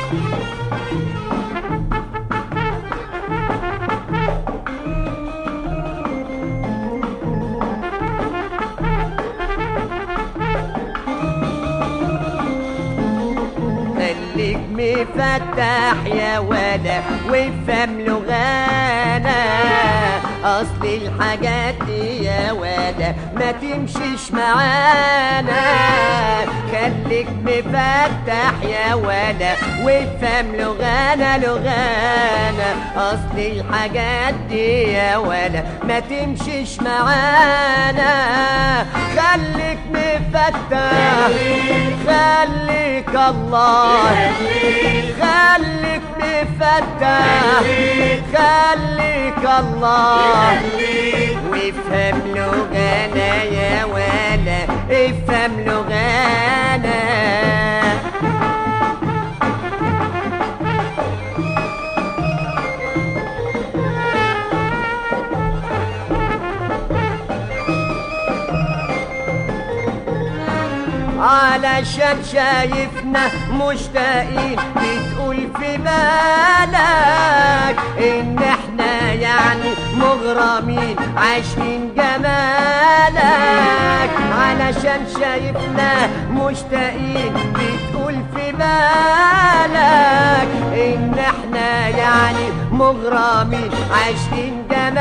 خليك مفتح يا ولا وافهم لغانا اصل الحاجات دي يا ولا ما تمشيش معانا خليك مفتح يا ولا وافهم لغانا لغانا اصل الحاجات دي يا ولا ما تمشيش معانا خليك مفتح خليك الله خليك مفتح خليك الله وافهم لغانا يا ولا افهم لغانا علشان شايفنا مشتاقين بتقول في بالك ان احنا يعني مغرمين عايشين جمالك علشان شايفنا مشتاقين بتقول في بالك ان احنا يعني مغرمين عايشين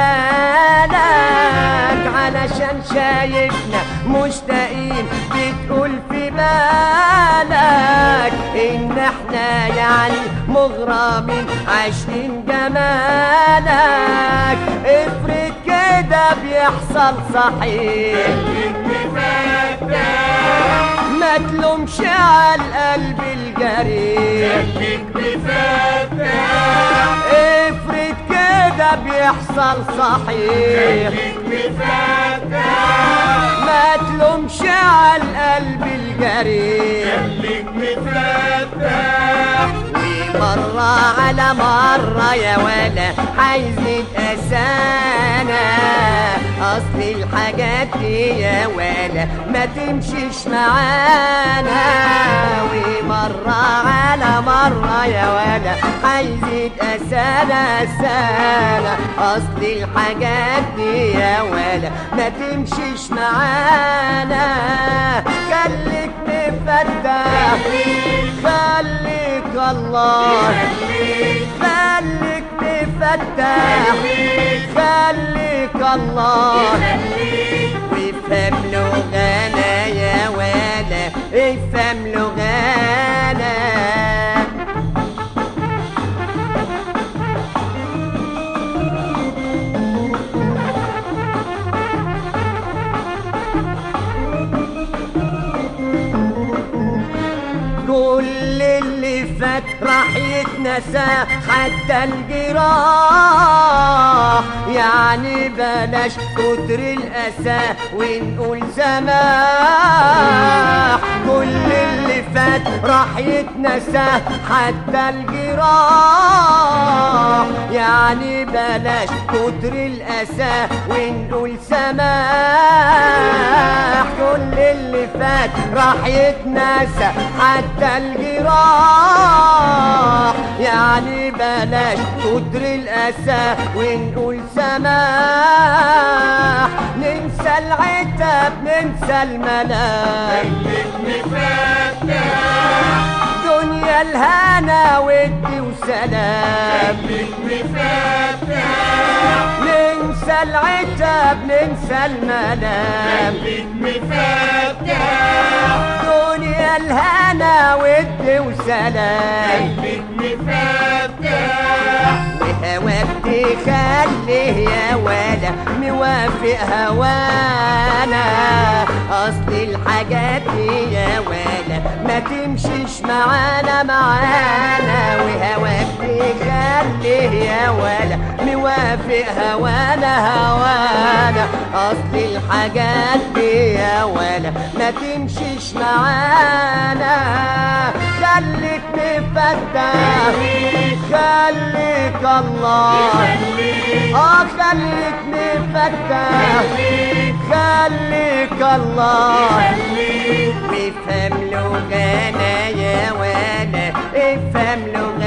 جمالك علشان شايفنا مشتاقين بتقول في بالك ان احنا يعني مغرمين عايشين جمالك افرض كده بيحصل صحيح ما تلومش على القلب الجريح افرض كده بيحصل صحيح ما تلومش على القلب الجريح ومرة على مرة يا ولا عايزين أسانا أصل الحاجات دي يا ولا ما تمشيش معانا ومرة على مرة يا ولا عايزين أسانا أسانا أصل الحاجات دي يا ولا ما تمشيش معانا خليك مفتح خليك الله خليك مفتح خليك الله وافهم لغانا يا ولا افهم لغانا كل اللي فات راح يتنسى حتى الجراح يعني بلاش كتر الأسى ونقول سماح كل اللي فات راح يتنسى حتى الجراح يعني بلاش كتر الأسى ونقول سماح كل اللي فات راح يتنسى حتى الجراح يعني بلاش كتر الأسى ونقول سماح ننسى العتاب ننسى الملاك دنيا الهنا ودي وسلام ننسى العتاب ننسى الملام دنيا الهنا ودي وسلام وهواك تخليه يا ولا موافق هوانا اصل الحاجات دي يا ولا ما تمشيش معانا معانا وهواك تخليه يا ولا موافق هوانا هوانا اصل الحاجات دي يا ولا ما تمشيش معانا خليك مفتح خليك الله اه خليك مفتح خليك الله وافهم لغانا يا ولا تفهم لغات